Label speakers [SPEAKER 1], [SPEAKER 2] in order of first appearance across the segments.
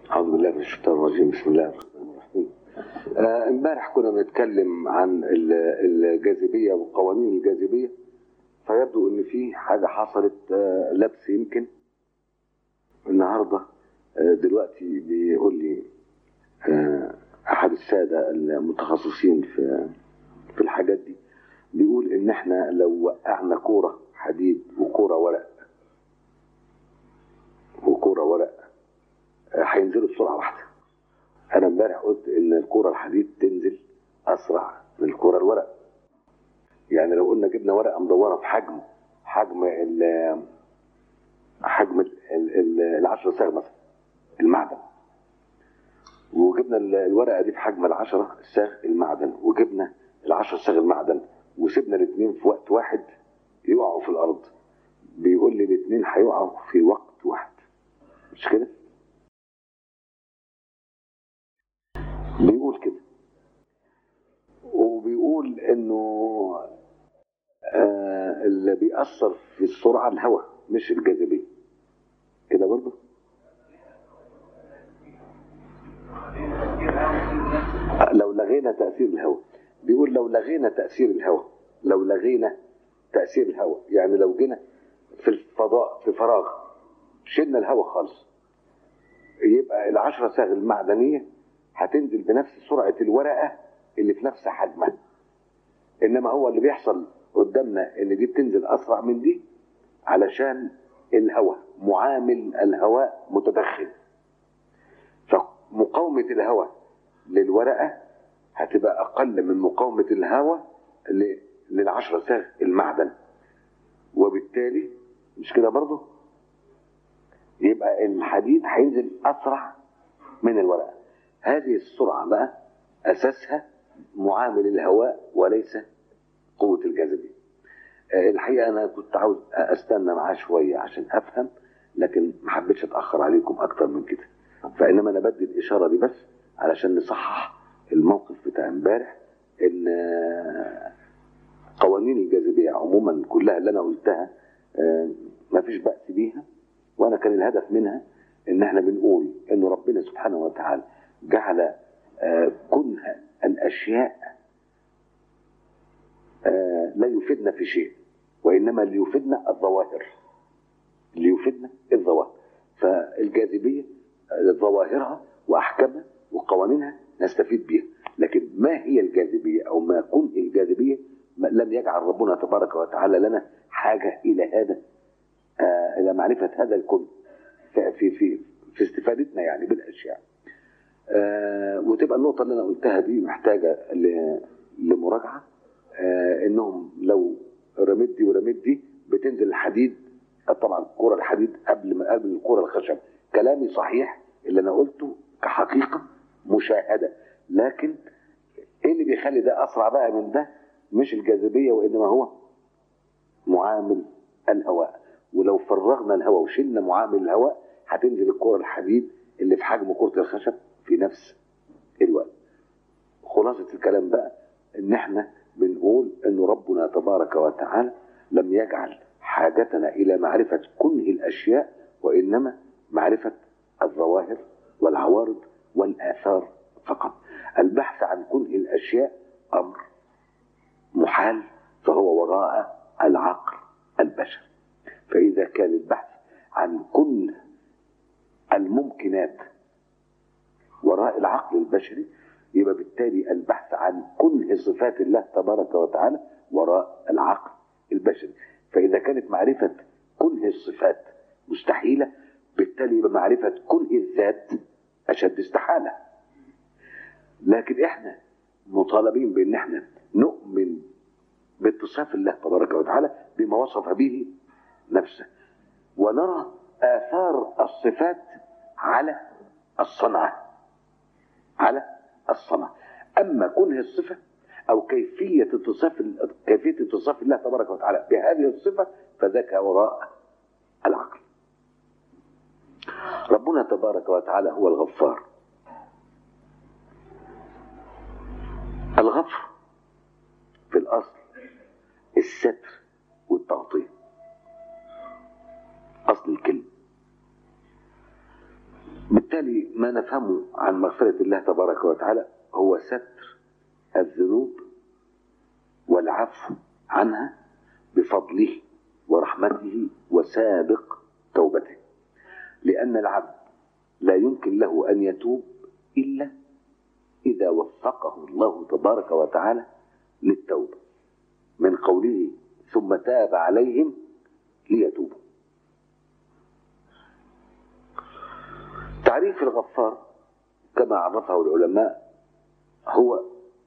[SPEAKER 1] أعوذ بالله من الشيطان الرجيم بسم الله الرحمن الرحيم آه، امبارح كنا بنتكلم عن ال- الجاذبية وقوانين الجاذبية فيبدو ان في حاجة حصلت آه، لبس يمكن النهاردة آه، دلوقتي بيقول لي آه، احد السادة المتخصصين في في الحاجات دي بيقول ان احنا لو وقعنا كورة حديد وكورة ورق وكورة ورق آه، هينزلوا بسرعة واحدة انا امبارح قلت ان الكرة الحديد تنزل اسرع من الكرة الورق يعني لو قلنا جبنا ورقة مدورة في حجم حجم ال حجم ال- ال- ال- العشرة صاغ مثلا المعدن وجبنا ال- الورقة دي في حجم العشرة صاغ المعدن وجبنا العشرة صاغ المعدن وسيبنا الاثنين في وقت واحد يقعوا في الارض بيقول لي الاثنين هيقعوا في وقت واحد مش كده؟ بيقول كده وبيقول انه آه اللي بيأثر في السرعة الهواء مش الجاذبية كده برضه آه، لو لغينا تأثير الهواء بيقول لو لغينا تأثير الهواء لو لغينا تأثير الهواء يعني لو جينا في الفضاء في فراغ شلنا الهواء خالص يبقى العشرة صاغ المعدنية هتنزل بنفس سرعة الورقة اللي في نفس حجمها انما هو اللي بيحصل قدامنا ان دي بتنزل اسرع من دي علشان الهواء معامل الهواء متدخل فمقاومة الهواء للورقة هتبقى اقل من مقاومة الهواء ل- للعشرة صاغ المعدن وبالتالي مش كده برضه يبقى الحديد هينزل اسرع من الورقه هذه السرعه بقى اساسها معامل الهواء وليس قوه الجاذبيه آه، الحقيقه انا كنت عاوز استنى معاه شويه عشان افهم لكن ما حبيتش اتاخر عليكم اكتر من كده فانما انا بدي الاشاره دي بس علشان نصحح الموقف بتاع امبارح ان آه، قوانين الجاذبيه عموما كلها اللي انا قلتها ما فيش بأس بيها وانا كان الهدف منها ان احنا بنقول ان ربنا سبحانه وتعالى جعل آه، كنه الاشياء آه، لا يفيدنا في شيء وانما اللي يفيدنا الظواهر اللي يفيدنا الظواهر فالجاذبيه آه، ظواهرها واحكامها وقوانينها نستفيد بها لكن ما هي الجاذبيه او ما كنه الجاذبيه ما- لم يجعل ربنا تبارك وتعالى لنا حاجه الى هذا آه، الى معرفه هذا الكون في في في, في استفادتنا يعني بالاشياء آه، وتبقى النقطه اللي انا قلتها دي محتاجه ل- لمراجعه آه، انهم لو رميت دي ورميت دي بتنزل الحديد طبعا كرة الحديد قبل ما قبل الكرة الخشب كلامي صحيح اللي انا قلته كحقيقه مشاهده لكن ايه اللي بيخلي ده اسرع بقى من ده مش الجاذبيه وانما هو معامل الهواء ولو فرغنا الهواء وشلنا معامل الهواء هتنزل الكرة الحديد اللي في حجم كرة الخشب في نفس الوقت خلاصة الكلام بقى ان احنا بنقول ان ربنا تبارك وتعالى لم يجعل حاجتنا الى معرفة كنه الاشياء وانما معرفة الظواهر والعوارض والاثار فقط البحث عن كنه الاشياء امر محال فهو وراء العقل البشري فإذا كان البحث عن كل الممكنات وراء العقل البشري يبقى بالتالي البحث عن كل صفات الله تبارك وتعالى وراء العقل البشري فإذا كانت معرفة كل الصفات مستحيلة بالتالي يبقى معرفة كل الذات أشد استحالة لكن احنا مطالبين بان احنا نؤمن باتصاف الله تبارك وتعالى بما وصف به نفسه ونرى آثار الصفات على الصنعة على الصنعة أما كونه الصفة أو كيفية اتصاف كيفية اتصاف الله تبارك وتعالى بهذه الصفة فذاك وراء العقل ربنا تبارك وتعالى هو الغفار الغفر في الأصل الستر والتغطية أصل الكلمة بالتالي ما نفهمه عن مغفرة الله تبارك وتعالى هو ستر الذنوب والعفو عنها بفضله ورحمته وسابق توبته لأن العبد لا يمكن له أن يتوب إلا إذا وفقه الله تبارك وتعالى للتوبة من قوله ثم تاب عليهم ليتوبوا تعريف الغفار كما عرفه العلماء هو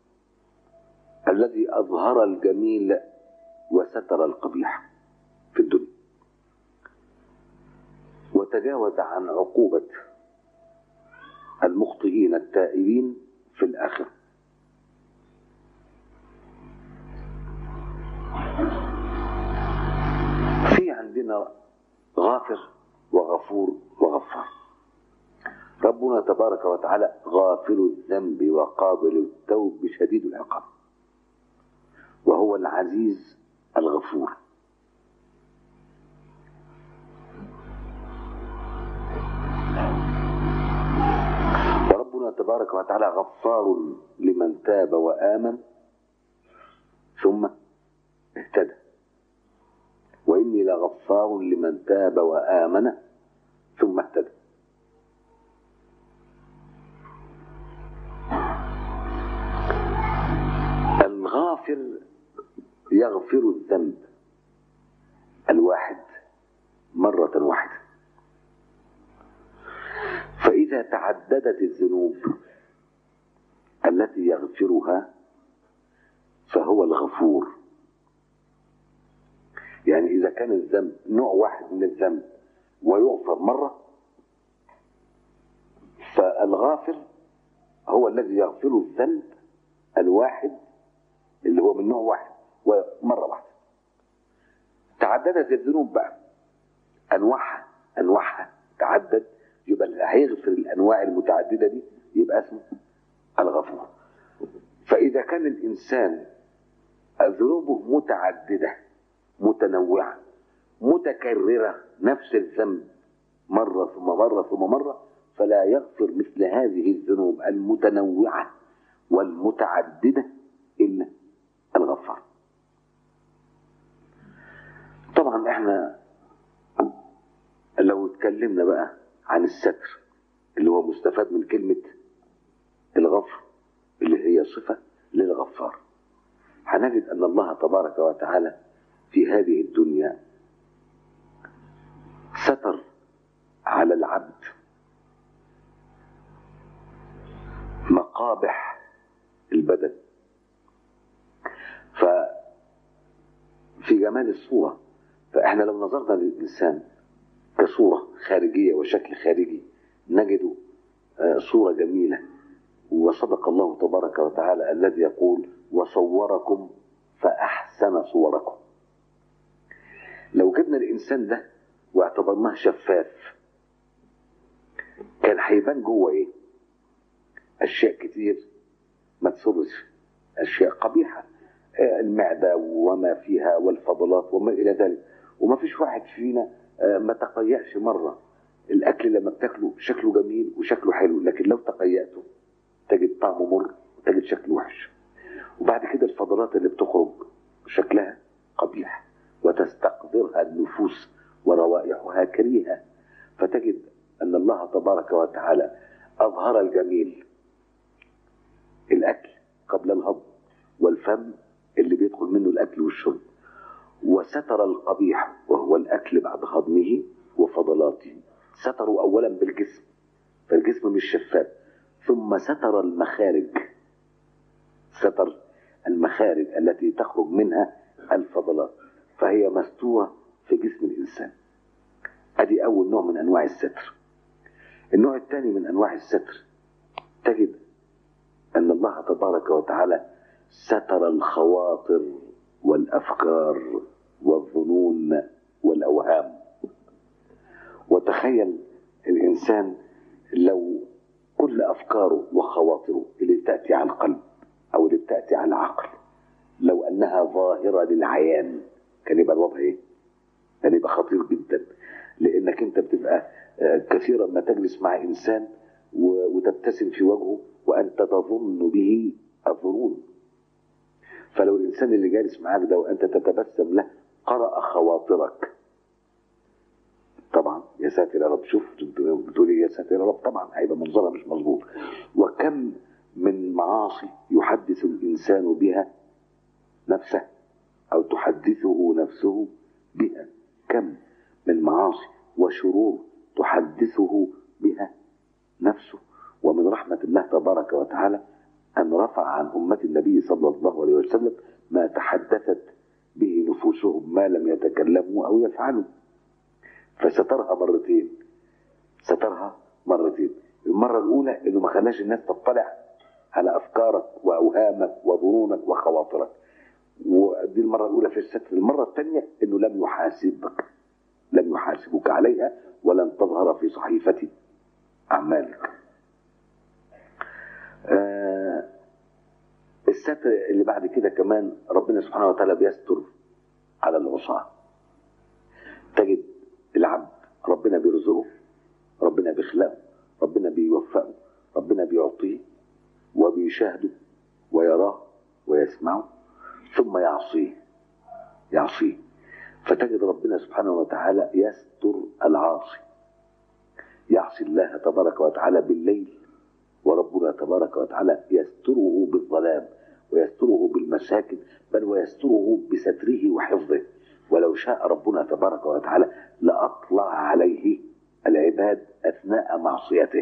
[SPEAKER 1] الذي أظهر الجميل وستر القبيح في الدنيا وتجاوز عن عقوبة المخطئين التائبين في الآخرة في عندنا غافر وغفور وغفار ربنا تبارك وتعالى غافر الذنب وقابل التوب شديد العقاب وهو العزيز الغفور وربنا تبارك وتعالى غفار لمن تاب وآمن ثم اهتدى وإني لغفار لمن تاب وآمن ثم اهتدى الغافر يغفر الذنب الواحد مرة واحدة فإذا تعددت الذنوب التي يغفرها فهو الغفور يعني إذا كان الذنب نوع واحد من الذنب ويغفر مرة فالغافر هو الذي يغفر الذنب الواحد اللي هو من نوع واحد ومرة واحدة تعددت الذنوب بقى أنواعها أنواعها تعدد يبقى اللي هيغفر الأنواع المتعددة دي يبقى اسمه الغفور فإذا كان الإنسان ذنوبه متعددة متنوعة متكررة نفس الذنب مرة ثم مرة ثم مرة فلا يغفر مثل هذه الذنوب المتنوعة والمتعددة إلا الغفار طبعا احنا لو اتكلمنا بقى عن الستر اللي هو مستفاد من كلمة الغفر اللي هي صفة للغفار هنجد أن الله تبارك وتعالى في هذه الدنيا ستر على العبد مقابح البدن ففي جمال الصورة فإحنا لو نظرنا للإنسان كصورة خارجية وشكل خارجي نجد صورة جميلة وصدق الله تبارك وتعالى الذي يقول وصوركم فأحسن صوركم لو جبنا الإنسان ده واعتبرناه شفاف كان هيبان جوه إيه؟ أشياء كتير ما تسرش أشياء قبيحة المعدة وما فيها والفضلات وما إلى ذلك وما فيش واحد فينا ما تقيأش مرة الأكل لما بتاكله شكله جميل وشكله حلو لكن لو تقيأته تجد طعمه مر وتجد شكله وحش وبعد كده الفضلات اللي بتخرج شكلها قبيح وتستقذرها النفوس وروائحها كريهة فتجد أن الله تبارك وتعالى أظهر الجميل الأكل قبل الهضم والفم اللي بيدخل منه الأكل والشرب وستر القبيح وهو الأكل بعد هضمه وفضلاته ستروا أولا بالجسم فالجسم مش شفاف ثم ستر المخارج ستر المخارج التي تخرج منها الفضلات فهي مستورة في جسم الإنسان أدي أول نوع من أنواع الستر النوع الثاني من أنواع الستر تجد أن الله تبارك وتعالى ستر الخواطر والأفكار والظنون والأوهام وتخيل الإنسان لو كل أفكاره وخواطره اللي بتأتي على القلب أو اللي بتأتي على العقل لو أنها ظاهرة للعيان كان يبقى الوضع إيه؟ كان يبقى خطير جدا لأنك أنت بتبقى آه، كثيرا ما تجلس مع إنسان و- وتبتسم في وجهه وأنت تظن به الظنون فلو الإنسان اللي جالس معاك ده وأنت تتبسم له قرأ خواطرك طبعا يا ساتر يا رب شوف بتقولي يا ساتر يا رب طبعا هيبقى منظرها مش مظبوط وكم من معاصي يحدث الإنسان بها نفسه أو تحدثه نفسه بها كم من معاصي وشرور تحدثه بها نفسه ومن رحمة الله تبارك وتعالى أن رفع عن أمة النبي صلى الله عليه وسلم ما تحدثت به نفوسهم ما لم يتكلموا أو يفعلوا فسترها مرتين سترها مرتين المرة الأولى إنه ما خلاش الناس تطلع على أفكارك وأوهامك وظنونك وخواطرك ودي المرة الأولى في الستر المرة الثانية إنه لم يحاسبك لم يحاسبك عليها ولن تظهر في صحيفة أعمالك آه الستر اللي بعد كده كمان ربنا سبحانه وتعالى بيستر على العصاة تجد العبد ربنا بيرزقه ربنا بيخلقه ربنا بيوفقه ربنا بيعطيه وبيشاهده ويراه ويسمعه ثم يعصيه يعصيه فتجد ربنا سبحانه وتعالى يستر العاصي يعصي الله تبارك وتعالى بالليل وربنا تبارك وتعالى يستره بالظلام ويستره بالمساكن بل ويستره بستره وحفظه ولو شاء ربنا تبارك وتعالى لأطلع عليه العباد أثناء معصيته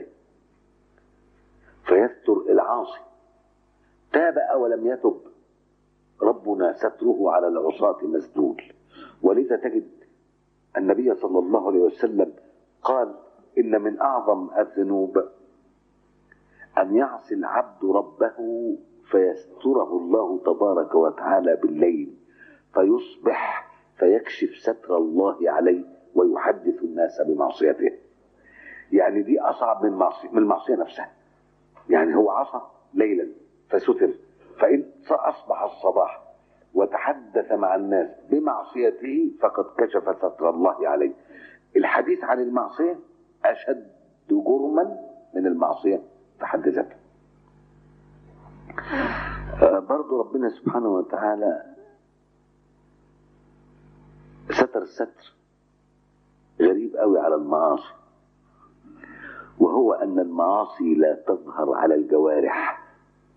[SPEAKER 1] فيستر العاصي تاب أو لم يتب ربنا ستره على العصاة مسدود ولذا تجد النبي صلى الله عليه وسلم قال إن من أعظم الذنوب أن يعصي العبد ربه فيستره الله تبارك وتعالى بالليل فيصبح فيكشف ستر الله عليه ويحدث الناس بمعصيته يعني دي أصعب من معصية من المعصية نفسها يعني هو عصى ليلا فستر فإن أصبح الصباح وتحدث مع الناس بمعصيته فقد كشف ستر الله عليه الحديث عن المعصية أشد جرما من المعصية في حد ذاتها آه، برضو ربنا سبحانه وتعالى ستر الستر غريب قوي على المعاصي وهو أن المعاصي لا تظهر على الجوارح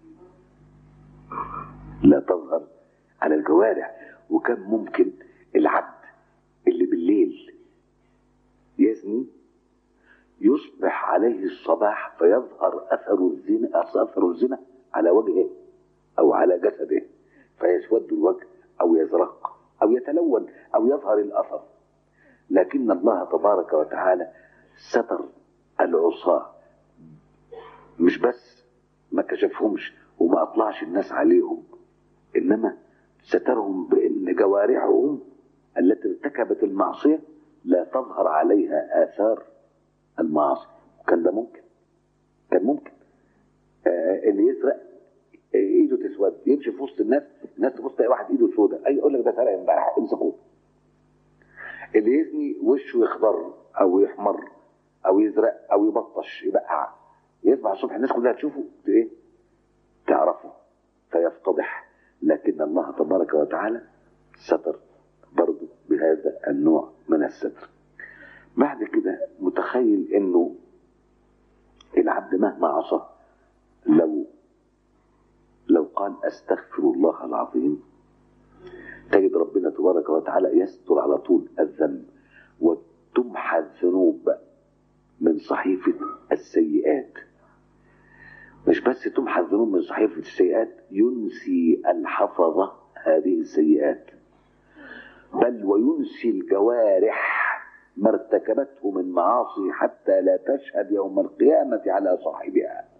[SPEAKER 1] لا تظهر على الجوارح وكان ممكن العبد اللي بالليل يزني يصبح عليه الصباح فيظهر اثر الزنا اثر الزنا على وجهه او على جسده فيسود الوجه او يزرق او يتلون او يظهر الاثر لكن الله تبارك وتعالى ستر العصاة مش بس ما كشفهمش وما اطلعش الناس عليهم انما سترهم بان جوارحهم التي ارتكبت المعصيه لا تظهر عليها اثار المعاصي كان ده ممكن كان ممكن آه اللي يسرق آه، ايده تسود يمشي في وسط الناس الناس تبص تلاقي واحد ايده سوداء اي يقول لك ده سرق امبارح امسكوه اللي يزني وشه يخضر او يحمر او يزرق او يبطش يبقع يصبح الصبح الناس كلها تشوفه ت- ايه تعرفه فيفتضح لكن الله تبارك وتعالى ستر برضه بهذا النوع من الستر بعد كده متخيل انه العبد مهما عصى لو لو قال استغفر الله العظيم تجد ربنا تبارك وتعالى يستر على طول الذنب وتمحى الذنوب من صحيفة السيئات مش بس تمحى الذنوب من صحيفة السيئات ينسي الحفظة هذه السيئات بل وينسي الجوارح ما ارتكبته من معاصي حتى لا تشهد يوم القيامة على صاحبها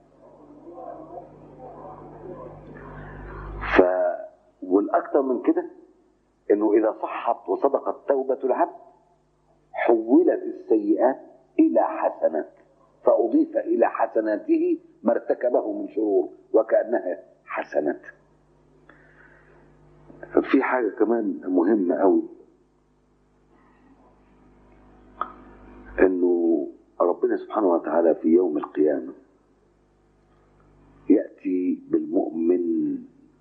[SPEAKER 1] ف والأكثر من كده إنه إذا صحت وصدقت توبة العبد حولت السيئات إلى حسنات فأضيف إلى حسناته ما ارتكبه من شرور وكأنها حسنات في حاجة كمان مهمة أوي إنه ربنا سبحانه وتعالى في يوم القيامة يأتي بالمؤمن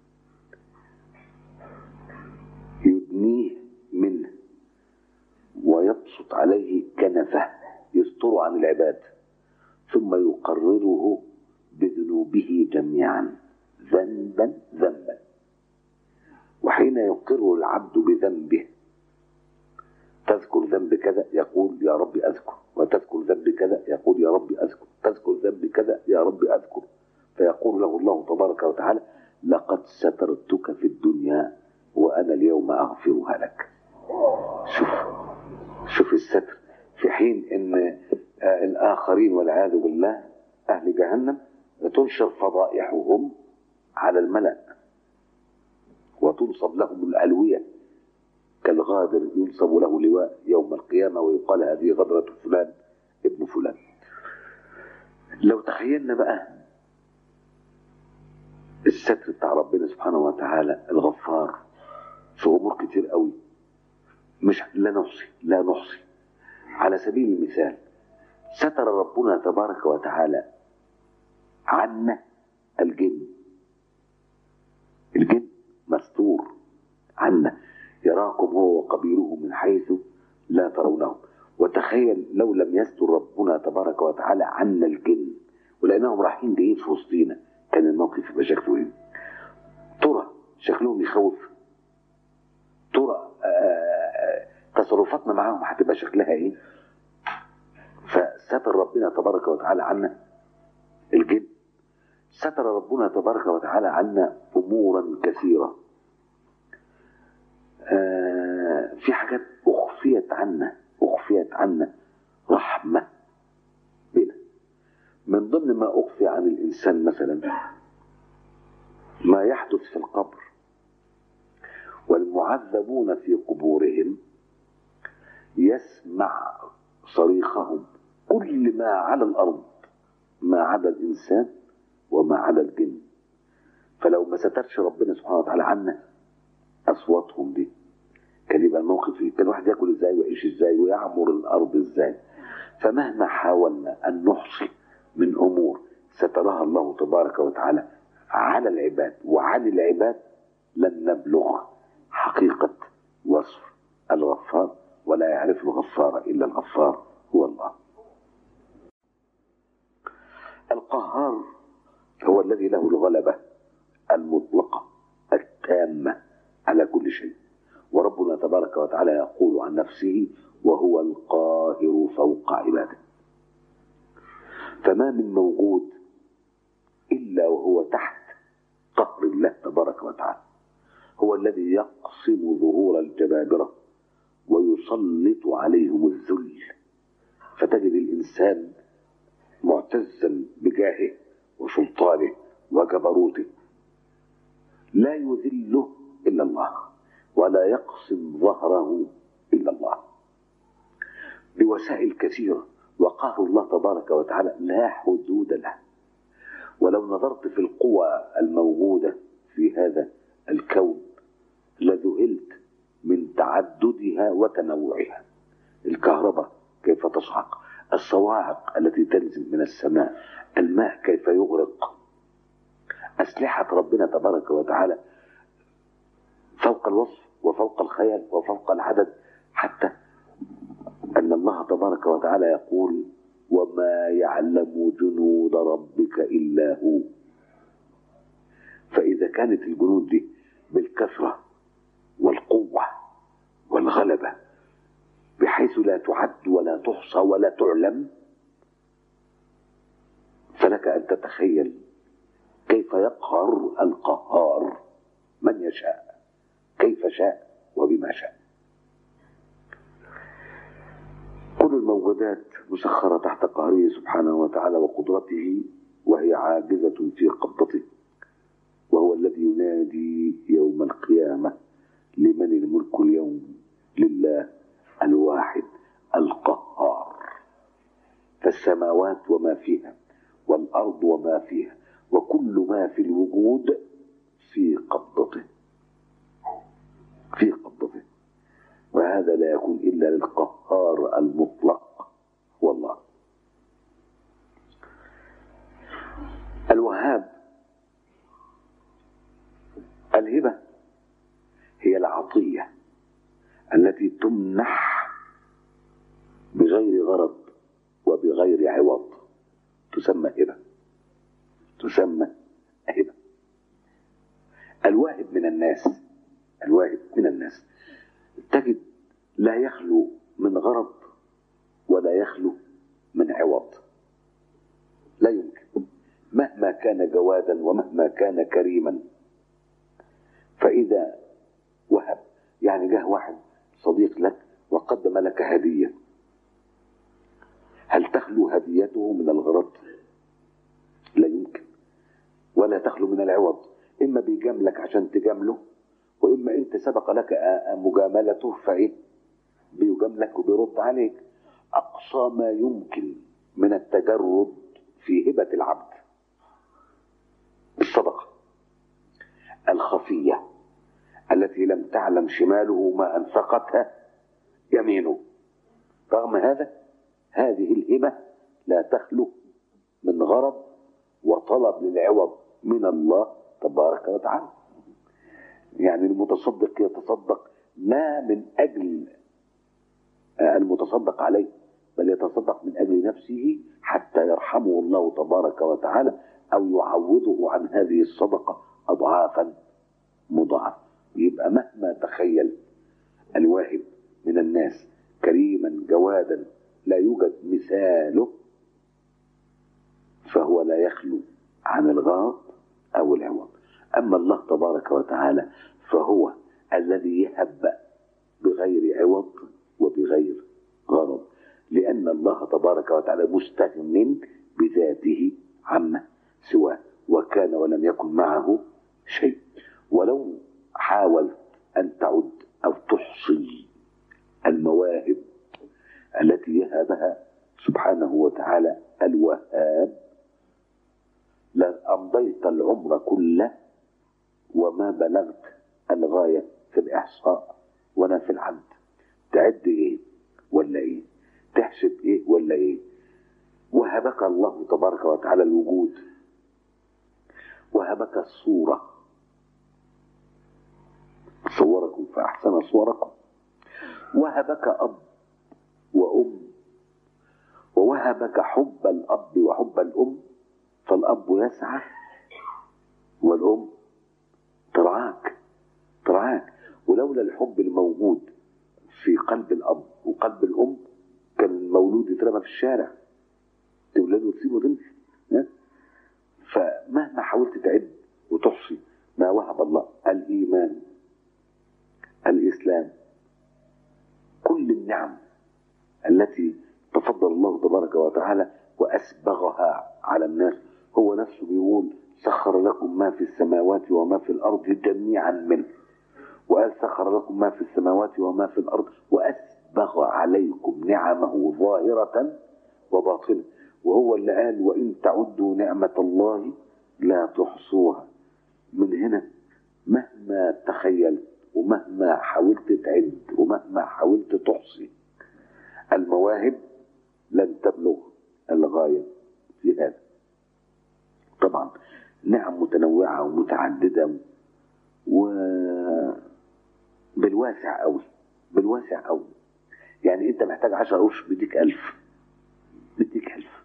[SPEAKER 1] يدنيه منه ويبسط عليه كنفه يستر عن العباد ثم يقرره بذنوبه جميعا ذنبا ذنبا وحين يقر العبد بذنبه تذكر ذنب كذا يقول يا رب أذكر وتذكر ذنب كذا يقول يا رب أذكر تذكر ذنب كذا يا رب أذكر فيقول له الله تبارك وتعالى لقد سترتك في الدنيا وأنا اليوم أغفرها لك شوف شوف الستر في حين ان آه الاخرين والعياذ بالله اهل جهنم تنشر فضائحهم على الملأ وتنصب لهم الألوية كالغادر ينصب له لواء يوم القيامة ويقال هذه غدرة فلان ابن فلان لو تخيلنا بقى الستر بتاع ربنا سبحانه وتعالى الغفار في امور كتير قوي مش لا نحصي لا نحصي على سبيل المثال ستر ربنا تبارك وتعالى عنا الجن الجن مستور عنا يراكم هو وقبيله من حيث لا ترونهم وتخيل لو لم يستر ربنا تبارك وتعالى عنا الجن ولانهم رايحين جايين في وسطينا كان الموقف يبقى شكله ايه؟ ترى شكلهم يخوف ترى تصرفاتنا معاهم هتبقى شكلها ايه؟ فستر ربنا تبارك وتعالى عنا الجن ستر ربنا تبارك وتعالى عنا امورا كثيره آه في حاجات اخفيت عنا اخفيت عنا رحمه بنا من ضمن ما اخفي عن الانسان مثلا ما يحدث في القبر والمعذبون في قبورهم يسمع صريخهم كل ما على الارض ما عدا الانسان وما عدا الجن فلو ما سترش ربنا سبحانه وتعالى عنا اصواتهم دي كان يبقى الموقف كان الواحد ياكل ازاي ويعيش ازاي ويعمر الارض ازاي فمهما حاولنا ان نحصي من امور سترها الله تبارك وتعالى على العباد وعن العباد لن نبلغ حقيقه وصف الغفار ولا يعرف الغفار الا الغفار هو الله القهار هو الذي له الغلبة المطلقة التامة على كل شيء وربنا تبارك وتعالى يقول عن نفسه وهو القاهر فوق عباده فما من موجود إلا وهو تحت قهر الله تبارك وتعالى هو الذي يقسم ظهور الجبابرة ويسلط عليهم الذل فتجد الإنسان معتزا بجاهه وسلطانه وجبروته لا يذله الا الله ولا يقسم ظهره الا الله بوسائل كثيره وقهر الله تبارك وتعالى لا حدود له ولو نظرت في القوى الموجوده في هذا الكون لذهلت من تعددها وتنوعها الكهرباء كيف تصعق الصواعق التي تنزل من السماء الماء كيف يغرق أسلحة ربنا تبارك وتعالى فوق الوصف وفوق الخيال وفوق العدد حتى أن الله تبارك وتعالى يقول وما يعلم جنود ربك إلا هو فإذا كانت الجنود دي بالكثرة والقوة والغلبة بحيث لا تعد ولا تحصى ولا تعلم فلك أن تتخيل كيف يقهر القهار من يشاء كيف شاء وبما شاء كل الموجودات مسخرة تحت قهره سبحانه وتعالى وقدرته وهي عاجزة في قبضته وهو الذي ينادي يوم القيامة لمن الملك اليوم لله الواحد القهار فالسماوات وما فيها والأرض وما فيها وكل ما في الوجود في قبضته في قبضته وهذا لا يكون إلا للقهار المطلق هو الله الوهاب الهبة هي العطية التي تمنح بغير غرض وبغير عوض تسمى هبة تسمى هبة الواهب من الناس الواهب من الناس تجد لا يخلو من غرض ولا يخلو من عوض لا يمكن مهما كان جوادا ومهما كان كريما فإذا وهب يعني جه واحد صديق لك وقدم لك هدية هل تخلو هديته من الغرض لا يمكن ولا تخلو من العوض إما بيجاملك عشان تجامله وإما أنت سبق لك مجاملته فإيه بيجاملك وبيرد عليك أقصى ما يمكن من التجرد في هبة العبد الصدقة الخفية التي لم تعلم شماله ما أنفقتها يمينه رغم هذا هذه الهبة لا تخلو من غرض وطلب للعوض من الله تبارك وتعالى يعني المتصدق يتصدق لا من أجل المتصدق عليه بل يتصدق من أجل نفسه حتى يرحمه الله تبارك وتعالى أو يعوضه عن هذه الصدقة أضعافا مضاعفة يبقى مهما تخيل الواهب من الناس كريما جوادا لا يوجد مثاله فهو لا يخلو عن الغرض أو العوض أما الله تبارك وتعالى فهو الذي يهب بغير عوض وبغير غرض لأن الله تبارك وتعالى مستغن بذاته عما سواه وكان ولم يكن معه شيء ولو حاولت أن تعد أو تحصي المواهب التي يهبها سبحانه وتعالى الوهاب لأمضيت العمر كله وما بلغت الغاية في الإحصاء ولا في العد تعد إيه ولا إيه تحسب إيه ولا إيه وهبك الله تبارك وتعالى الوجود وهبك الصورة صوركم فأحسن صوركم وهبك أب وأم ووهبك حب الأب وحب الأم فالأب يسعى والأم ترعاك ترعاك ولولا الحب الموجود في قلب الأب وقلب الأم كان المولود يترمى في الشارع تولده وتسيبه وتمشي فمهما حاولت تعد وتحصي ما وهب الله الإيمان الإسلام كل النعم التي تفضل الله تبارك وتعالى وأسبغها على الناس هو نفسه بيقول سخر لكم ما في السماوات وما في الأرض جميعا منه وقال سخر لكم ما في السماوات وما في الأرض وأسبغ عليكم نعمه ظاهرة وباطنة وهو اللي قال وإن تعدوا نعمة الله لا تحصوها من هنا مهما تخيلت ومهما حاولت تعد ومهما حاولت تحصي المواهب لن تبلغ الغاية في هذا طبعا نعم متنوعة ومتعددة و بالواسع قوي بالواسع قوي يعني انت محتاج عشر قرش بديك ألف بديك ألف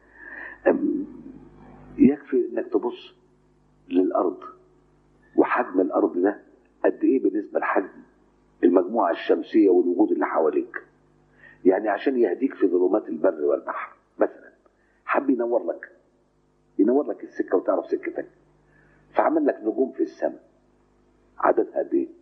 [SPEAKER 1] يكفي انك تبص للأرض وحجم الأرض ده قد ايه بالنسبة لحجم المجموعة الشمسية والوجود اللي حواليك يعني عشان يهديك في ظلمات البر والبحر مثلا حب ينور لك ينور لك السكة وتعرف سكتك فعمل لك نجوم في السماء عددها قد ايه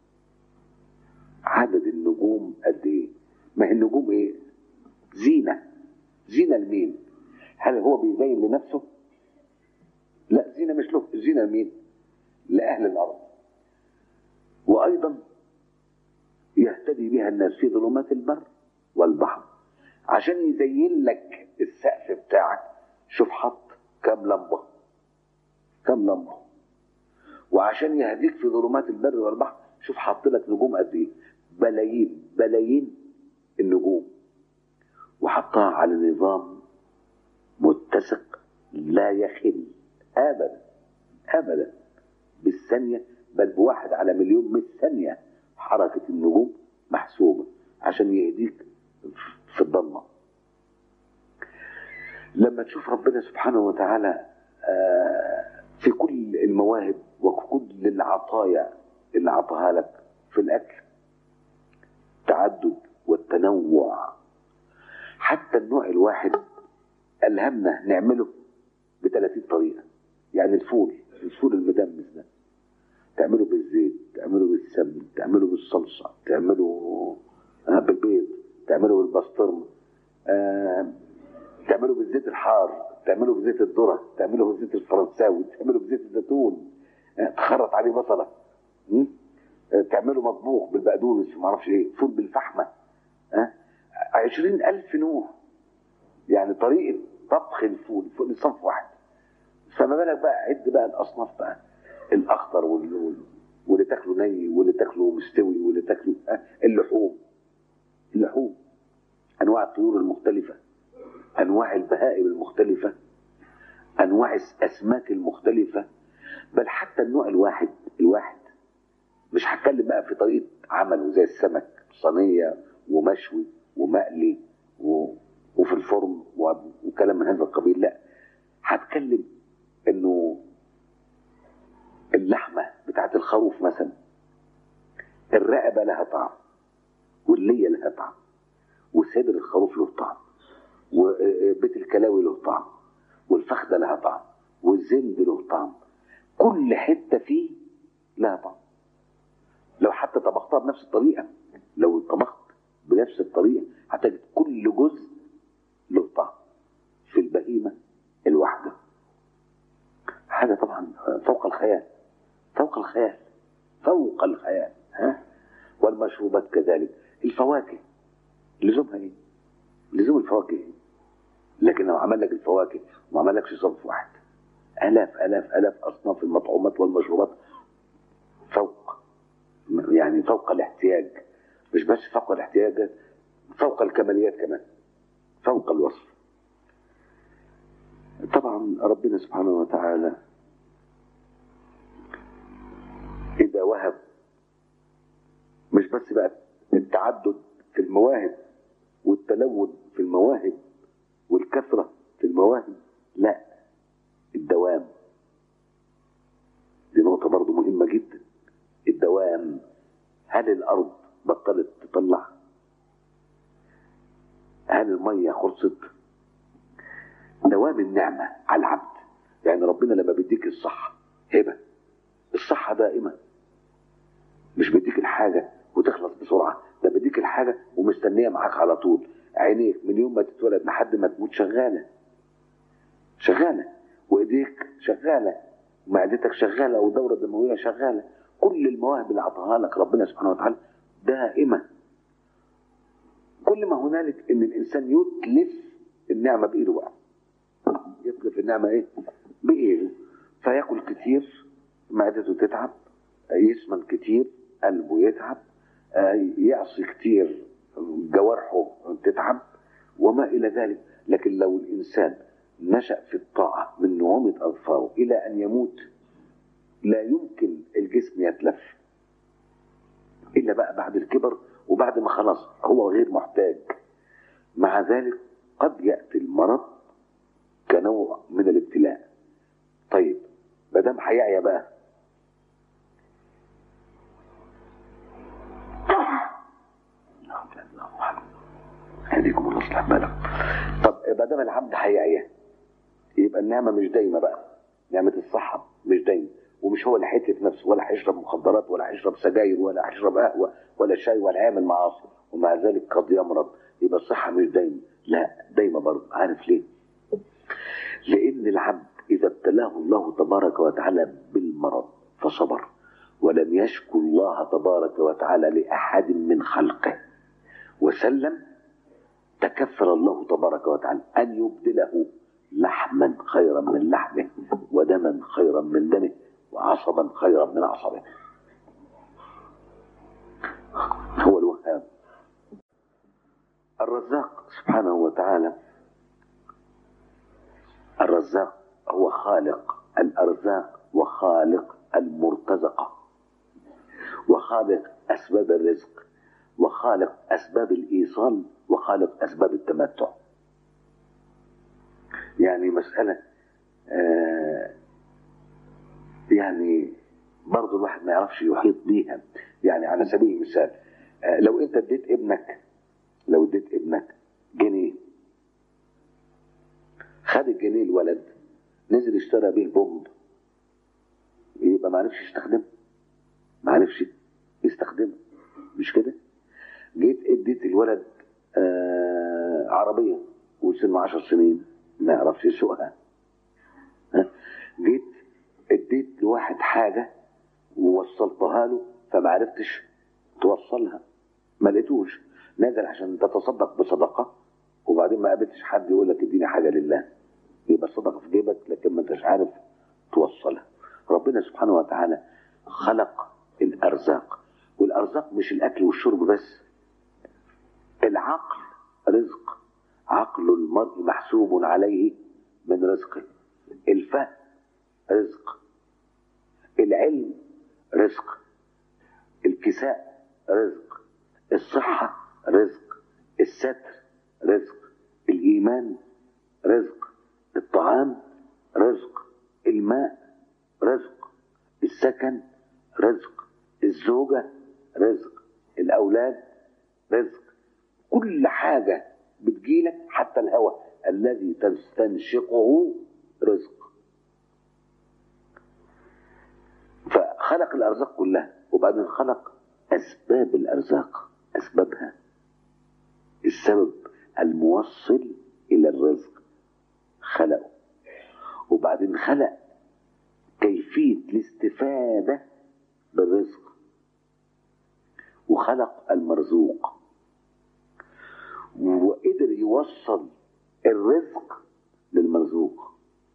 [SPEAKER 1] عدد النجوم قد ايه ما هي النجوم ايه زينة زينة لمين هل هو بيزين لنفسه لا زينة مش له زينة لمين لأهل الأرض وأيضا يهتدي بها الناس في ظلمات البر والبحر عشان يزين لك السقف بتاعك شوف حط كام لمبة كام لمبة وعشان يهديك في ظلمات البر والبحر شوف حط لك نجوم قد ايه بلايين بلايين النجوم وحطها على نظام متسق لا يخل ابدا ابدا بالثانيه بل بواحد على مليون من الثانيه حركه النجوم محسوبه عشان يهديك في الضلمه لما تشوف ربنا سبحانه وتعالى آه، في كل المواهب وكل العطايا اللي عطاها لك في الاكل التعدد والتنوع حتى النوع الواحد ألهمنا نعمله ب 30 طريقة يعني الفول الفول المدمس ده تعمله بالزيت تعمله بالسمن تعمله بالصلصة تعمله آه، بالبيض تعمله بالبسطرمة آه، تعمله بالزيت الحار تعمله بزيت الذرة تعمله بالزيت الفرنساوي تعمله بزيت الزيتون آه، تخرط عليه بصلة م? آه، تعمله مطبوخ بالبقدونس وما اعرفش ايه فول بالفحمة ها عشرين ألف نوع يعني طريقة طبخ الفول فول صنف واحد فما بالك بقى عد بقى الأصناف بقى الأخضر وال- وال- واللي تاكله ني واللي تاكله مستوي واللي تاكله آه، اللحوم اللحوم أنواع الطيور المختلفة أنواع البهائم المختلفة أنواع الأسماك المختلفة بل حتى النوع الواحد الواحد مش هتكلم بقى في طريقة عمله زي السمك صينية ومشوي ومقلي و... وفي الفرن و... وكلام من هذا القبيل لا هتكلم انه اللحمة بتاعت الخروف مثلا الرقبة لها طعم واللية لها طعم وصدر الخروف له طعم وبيت الكلاوي له طعم والفخدة لها طعم والزند له طعم كل حتة فيه لها طعم لو حتى طبختها بنفس الطريقة لو طبخت بنفس الطريقة هتجد كل جزء له طعم في البهيمة الواحدة حاجة طبعا فوق الخيال فوق الخيال فوق الخيال ها والمشروبات كذلك الفواكه لزومها ايه؟ لزوم الفواكه ايه؟ لكن لو عمل لك الفواكه وما عملكش صنف واحد آلاف آلاف آلاف أصناف المطعومات والمشروبات فوق يعني فوق الاحتياج مش بس فوق الاحتياج فوق الكماليات كمان فوق الوصف طبعا ربنا سبحانه وتعالى إذا وهب مش بس بقى التعدد في المواهب والتلون في المواهب والكثرة في المواهب لا الدوام دي نقطة برضو مهمة جدا الدوام هل الأرض بطلت تطلع هل المية خلصت دوام النعمة على العبد يعني ربنا لما بيديك الصحة هبة الصحة دائمة مش بيديك الحاجة وتخلص بسرعة ده بيديك الحاجة ومستنية معاك على طول عينيك من يوم ما تتولد لحد ما تموت شغالة شغالة وايديك شغالة ومعدتك شغالة والدورة الدموية شغالة كل المواهب اللي عطاها لك ربنا سبحانه وتعالى دائمة كل ما هنالك ان الانسان يتلف النعمة بايده بقى يتلف النعمة ايه بايده فياكل كتير معدته تتعب يسمن كتير قلبه يتعب يعصي كتير جوارحه تتعب وما إلى ذلك لكن لو الإنسان نشأ في الطاعة من نعومة أظفاره إلى أن يموت لا يمكن الجسم يتلف إلا بقى بعد الكبر وبعد ما خلاص هو غير محتاج مع ذلك قد يأتي المرض كنوع من الابتلاء طيب ما دام هيعيا بقى هديكم الله يصلح بالك طب ما دام العبد هيعيا يبقى النعمه مش دايمه بقى نعمه الصحه مش دايمه ومش هو اللي هيتلف نفسه ولا هيشرب مخدرات ولا هيشرب سجاير ولا هيشرب قهوه ولا شاي ولا هيعمل معاصي ومع ذلك قد يمرض يبقى الصحه مش دايمه لا دايمه برضه عارف ليه؟ لان العبد اذا ابتلاه الله تبارك وتعالى بالمرض فصبر ولم يشكو الله تبارك وتعالى لاحد من خلقه وسلم تكفل الله تبارك وتعالى أن يبدله لحما خيرا من لحمه ودما خيرا من دمه وعصبا خيرا من عصبه هو الوهاب الرزاق سبحانه وتعالى الرزاق هو خالق الأرزاق وخالق المرتزقة وخالق أسباب الرزق وخالق أسباب الإيصال وخالق أسباب التمتع يعني مسألة آه يعني برضه الواحد ما يعرفش يحيط بيها يعني على سبيل المثال آه لو انت اديت ابنك لو اديت ابنك جنيه خد الجنيه الولد نزل اشترى بيه بومب يبقى ما عرفش يستخدمه ما عرفش يستخدمه مش كده جيت اديت الولد آه عربيه وسنه عشر سنين ما يعرفش يسوقها ها؟ جيت اديت لواحد حاجه ووصلتها له فما عرفتش توصلها ما لقيتوش نازل عشان تتصدق بصدقه وبعدين ما قابلتش حد يقول لك اديني حاجه لله يبقى الصدقه في جيبك لكن ما انتش عارف توصلها ربنا سبحانه وتعالى خلق الارزاق والارزاق مش الاكل والشرب بس العقل رزق عقل المرء محسوب عليه من رزقه الفهم رزق العلم رزق الكساء رزق الصحة رزق الستر رزق الإيمان رزق الطعام رزق الماء رزق السكن رزق الزوجة رزق الأولاد رزق كل حاجة بتجيلك حتى الهواء الذي تستنشقه رزق فخلق الأرزاق كلها وبعدين خلق أسباب الأرزاق أسبابها السبب الموصل إلى الرزق خلقه وبعدين خلق كيفية الاستفادة بالرزق وخلق المرزوق وقدر يوصل الرزق للمرزوق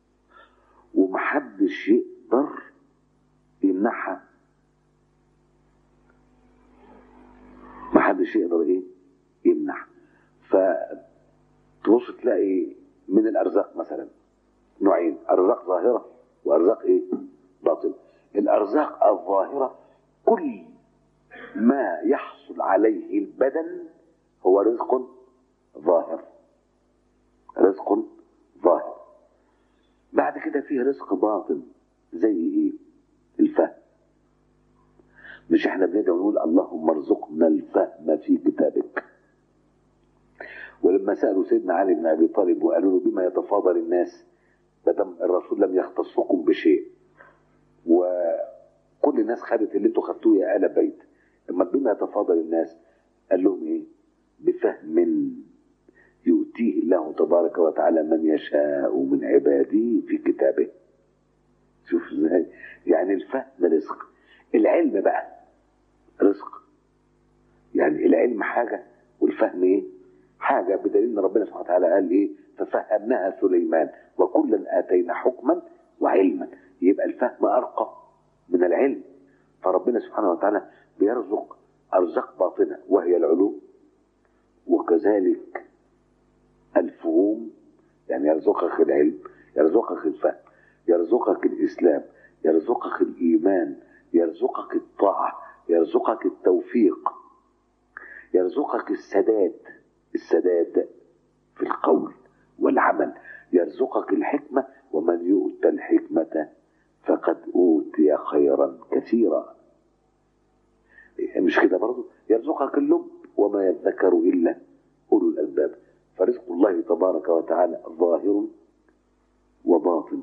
[SPEAKER 1] ومحدش يقدر يمنعها محدش يقدر ايه يمنع فتبص تلاقي من الارزاق مثلا نوعين ارزاق ظاهره وارزاق ايه باطنه الارزاق الظاهره كل ما يحصل عليه البدن هو رزق ظاهر رزق ظاهر بعد كده فيه رزق باطن زي ايه الفهم مش احنا بندعو نقول اللهم ارزقنا الفهم في كتابك ولما سالوا سيدنا علي بن ابي طالب وقالوا له بما يتفاضل الناس بدم الرسول لم يختصكم بشيء وكل الناس خدت اللي انتوا خدتوه يا ال بيت اما بما يتفاضل الناس قال لهم ايه بفهم يؤتيه الله تبارك وتعالى من يشاء من عباده في كتابه شوف ازاي يعني الفهم رزق العلم بقى رزق يعني العلم حاجة والفهم ايه حاجة بدليل ان ربنا سبحانه وتعالى قال ايه ففهمناها سليمان وكلا اتينا حكما وعلما يبقى الفهم ارقى من العلم فربنا سبحانه وتعالى بيرزق ارزاق باطنه وهي العلوم وكذلك الفهوم يعني يرزقك العلم يرزقك الفهم يرزقك الاسلام يرزقك الايمان يرزقك الطاعه يرزقك التوفيق يرزقك السداد السداد في القول والعمل يرزقك الحكمه ومن يؤت الحكمه فقد اوتي خيرا كثيرا مش كده برضه يرزقك اللب وما يذكر الا اولو الالباب فرزق الله تبارك وتعالى ظاهر وباطن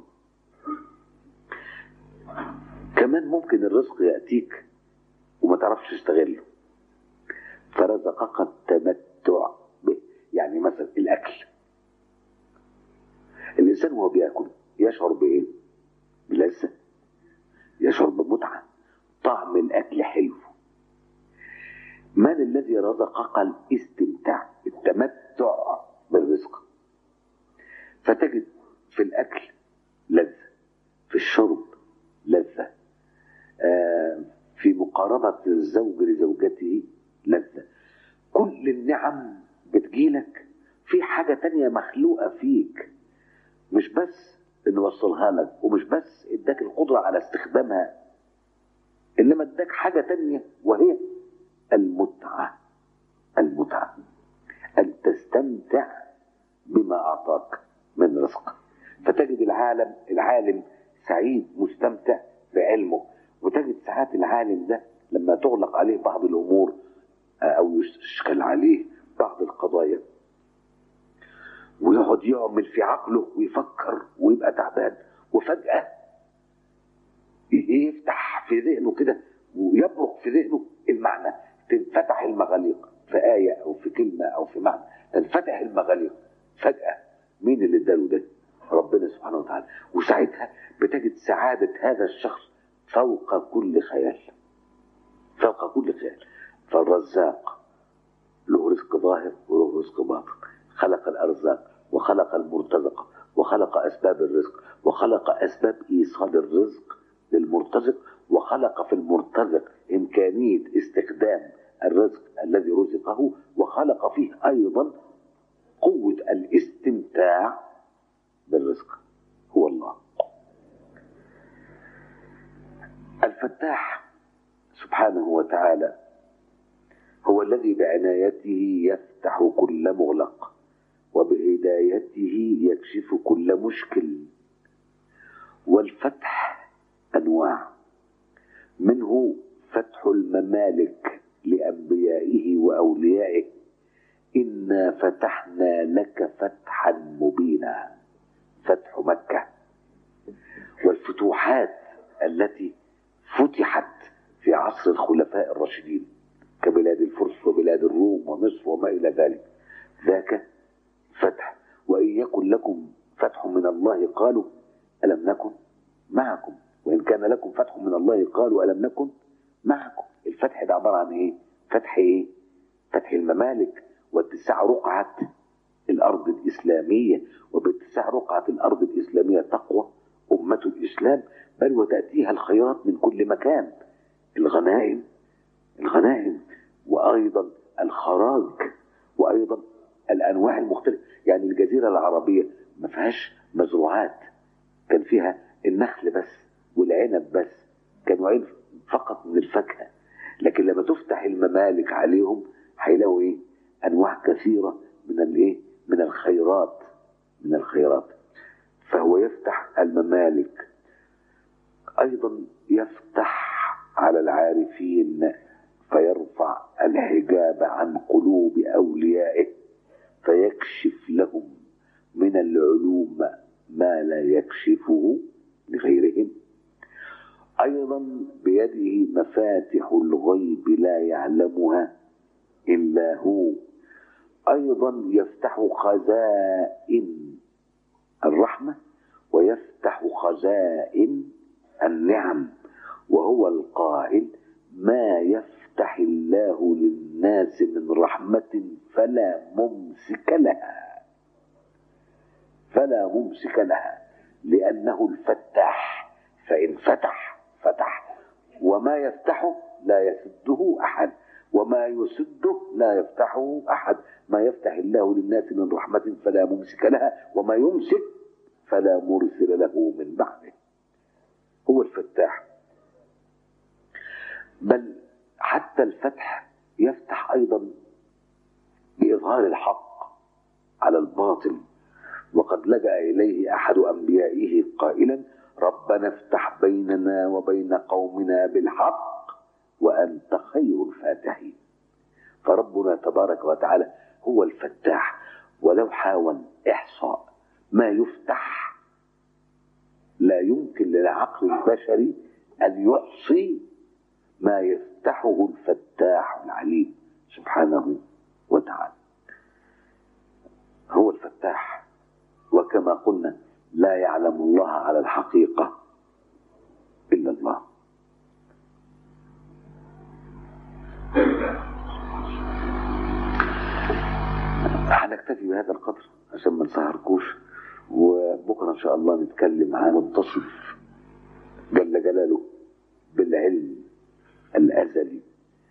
[SPEAKER 1] كمان ممكن الرزق ياتيك وما تعرفش تستغله فرزقك التمتع به يعني مثلا الاكل الانسان وهو بياكل يشعر بايه بلذه يشعر بمتعه طعم الاكل حلو من الذي رزقك الاستمتاع التمتع بالرزق فتجد في الاكل لذه في الشرب لذه آه في مقاربة الزوج لزوجته لذة كل النعم بتجيلك في حاجة تانية مخلوقة فيك مش بس انه وصلها لك ومش بس اداك القدرة على استخدامها انما اداك حاجة تانية وهي المتعة المتعة ان تستمتع بما اعطاك من رزق فتجد العالم العالم سعيد مستمتع بعلمه وتجد ساعات العالم ده لما تغلق عليه بعض الامور او يشكل عليه بعض القضايا ويقعد يعمل في عقله ويفكر ويبقى تعبان وفجأة يفتح في ذهنه كده ويبرق في ذهنه المعنى تنفتح المغاليق في آية أو في كلمة أو في معنى تنفتح المغاليق فجأة مين اللي اداله ده؟ ربنا سبحانه وتعالى وساعتها بتجد سعادة هذا الشخص فوق كل خيال فوق كل خيال فالرزاق له رزق ظاهر وله رزق باطن خلق الأرزاق وخلق المرتزق وخلق أسباب الرزق وخلق أسباب إيصال الرزق للمرتزق وخلق في المرتزق إمكانية استخدام الرزق الذي رزقه وخلق فيه أيضا قوة الاستمتاع بالرزق هو الله الفتاح سبحانه وتعالى هو الذي بعنايته يفتح كل مغلق وبهدايته يكشف كل مشكل والفتح انواع منه فتح الممالك لانبيائه واوليائه انا فتحنا لك فتحا مبينا فتح مكه والفتوحات التي فتحت في عصر الخلفاء الراشدين كبلاد الفرس وبلاد الروم ومصر وما الى ذلك ذاك فتح وان يكن لكم فتح من الله قالوا الم نكن معكم وان كان لكم فتح من الله قالوا الم نكن معكم الفتح ده عباره عن ايه فتح ايه فتح الممالك واتساع رقعه الارض الاسلاميه وباتساع رقعه الارض الاسلاميه تقوى امه الاسلام بل وتاتيها الخيرات من كل مكان الغنائم الغنائم وايضا الخراج وايضا الانواع المختلفه يعني الجزيره العربيه ما فيهاش مزروعات كان فيها النخل بس والعنب بس كانوا عين فقط من الفاكهه لكن لما تفتح الممالك عليهم هيلاقوا ايه انواع كثيره من الايه من الخيرات من الخيرات فهو يفتح الممالك ايضا يفتح على العارفين فيرفع الحجاب عن قلوب اوليائه فيكشف لهم من العلوم ما لا يكشفه لغيرهم ايضا بيده مفاتح الغيب لا يعلمها الا هو ايضا يفتح خزائن الرحمه ويفتح خزائن النعم وهو القائل ما يفتح الله للناس من رحمة فلا ممسك لها فلا ممسك لها لأنه الفتاح فإن فتح فتح وما يفتحه لا يسده أحد وما يسده لا يفتحه أحد ما يفتح الله للناس من رحمة فلا ممسك لها وما يمسك فلا مرسل له من بعده هو الفتاح بل حتى الفتح يفتح ايضا باظهار الحق على الباطل وقد لجا اليه احد انبيائه قائلا ربنا افتح بيننا وبين قومنا بالحق وانت خير الفاتحين فربنا تبارك وتعالى هو الفتاح ولو حاول احصاء ما يفتح لا يمكن للعقل البشري ان يحصي ما يفتحه الفتاح العليم سبحانه وتعالى هو الفتاح وكما قلنا لا يعلم الله على الحقيقة إلا الله هنكتفي بهذا القدر عشان ما نسهركوش وبكرة إن شاء الله نتكلم عن متصف جل جلاله بالعلم الأزلي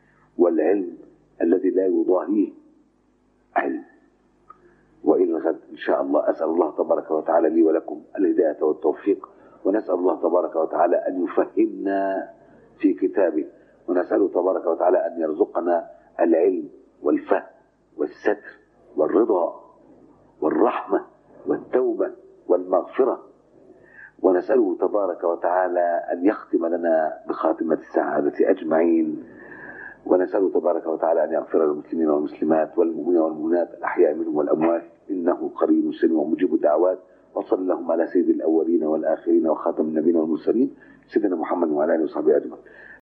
[SPEAKER 1] والعلم الذي لا يضاهيه علم وإلى الغد إن شاء الله أسأل الله تبارك وتعالى لي ولكم الهداية والتوفيق ونسأل الله تبارك وتعالى أن يفهمنا في كتابه ونسأله تبارك وتعالى أن يرزقنا العلم والفهم والستر والرضا والرحمة والتوبة والمغفرة ونسأله تبارك وتعالى أن يختم لنا بخاتمة السعادة أجمعين ونسأله تبارك وتعالى أن يغفر للمسلمين والمسلمات والمؤمنين والمؤمنات الأحياء منهم والأموات إنه قريب سميع ومجيب الدعوات وصلى اللهم على سيد الأولين والآخرين وخاتم النبيين والمرسلين سيدنا محمد وعلى آله وصحبه أجمعين